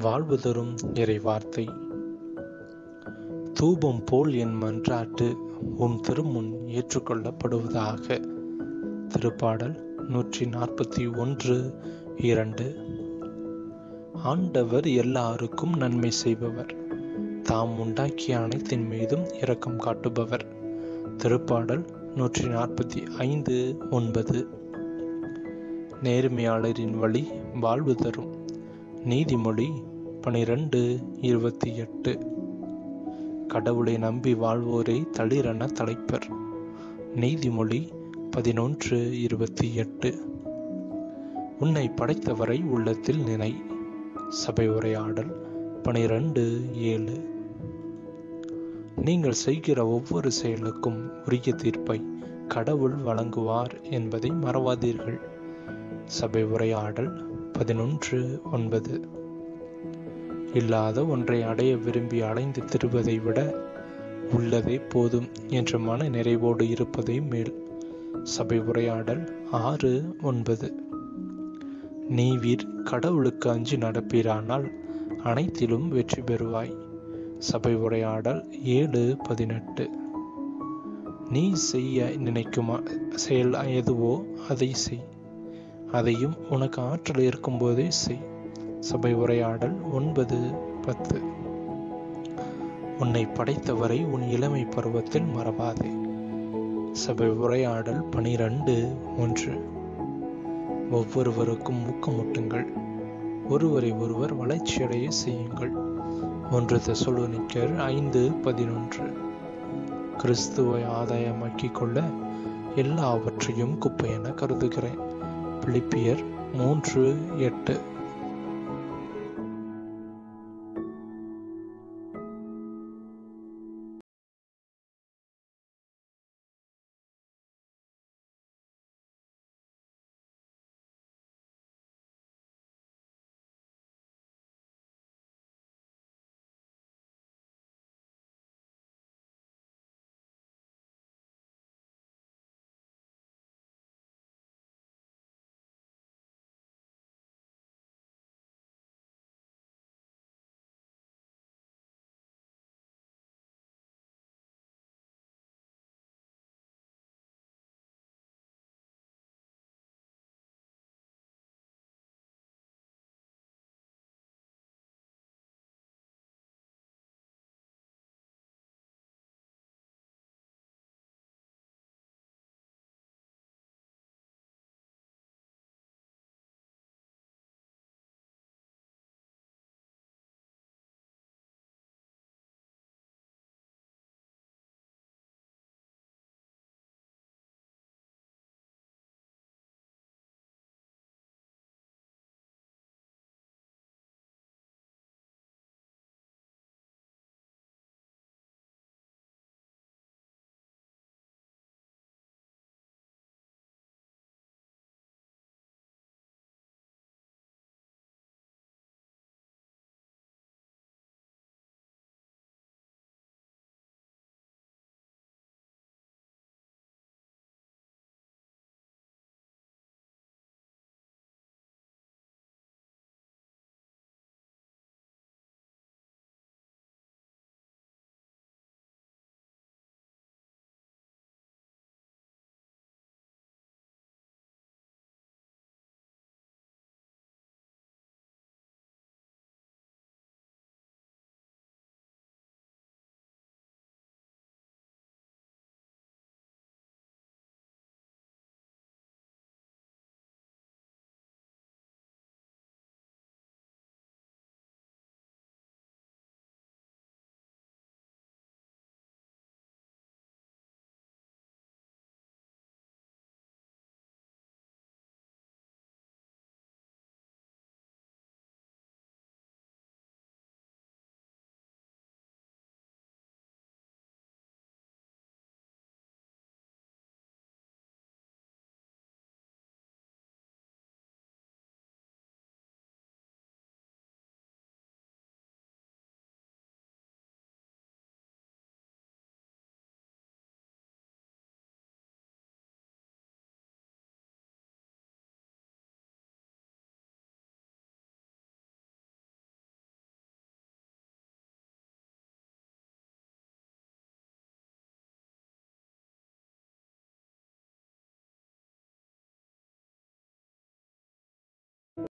வாழ்வு தரும் இறை வார்த்தை தூபம் போல் என் மன்றாட்டு உன் திருமுன் ஏற்றுக்கொள்ளப்படுவதாக திருப்பாடல் நூற்றி நாற்பத்தி ஒன்று இரண்டு ஆண்டவர் எல்லாருக்கும் நன்மை செய்பவர் தாம் உண்டாக்கிய அனைத்தின் மீதும் இரக்கம் காட்டுபவர் திருப்பாடல் நூற்றி நாற்பத்தி ஐந்து ஒன்பது நேர்மையாளரின் வழி வாழ்வு தரும் நீதிமொழி பனிரெண்டு இருபத்தி எட்டு கடவுளை நம்பி வாழ்வோரை தளிரென தலைப்பர் நீதிமொழி பதினொன்று இருபத்தி எட்டு உன்னை படைத்தவரை உள்ளத்தில் நினை சபை உரையாடல் பனிரெண்டு ஏழு நீங்கள் செய்கிற ஒவ்வொரு செயலுக்கும் உரிய தீர்ப்பை கடவுள் வழங்குவார் என்பதை மறவாதீர்கள் சபை உரையாடல் பதினொன்று ஒன்பது இல்லாத ஒன்றை அடைய விரும்பி அடைந்து திருவதை விட உள்ளதே போதும் என்ற மன நிறைவோடு இருப்பதே மேல் சபை உரையாடல் ஆறு ஒன்பது நீவீர் கடவுளுக்கு அஞ்சு நடப்பீரானால் அனைத்திலும் வெற்றி பெறுவாய் சபை உரையாடல் ஏழு பதினெட்டு நீ செய்ய நினைக்கும் செயல் எதுவோ அதை செய் அதையும் உனக்கு ஆற்றல் இருக்கும்போதே செய் சபை உரையாடல் ஒன்பது பத்து உன்னை படைத்தவரை உன் இளமை பருவத்தில் மறவாதே சபை உரையாடல் பனிரெண்டு ஒன்று ஒவ்வொருவருக்கும் ஊக்கமூட்டுங்கள் ஒருவரை ஒருவர் வளர்ச்சியடைய செய்யுங்கள் ஒன்று தெசலோனிக்கர் ஐந்து பதினொன்று கிறிஸ்துவை ஆதாயமாக்கிக் கொள்ள எல்லாவற்றையும் குப்பை என கருதுகிறேன் பிலிப்பியர் மூன்று எட்டு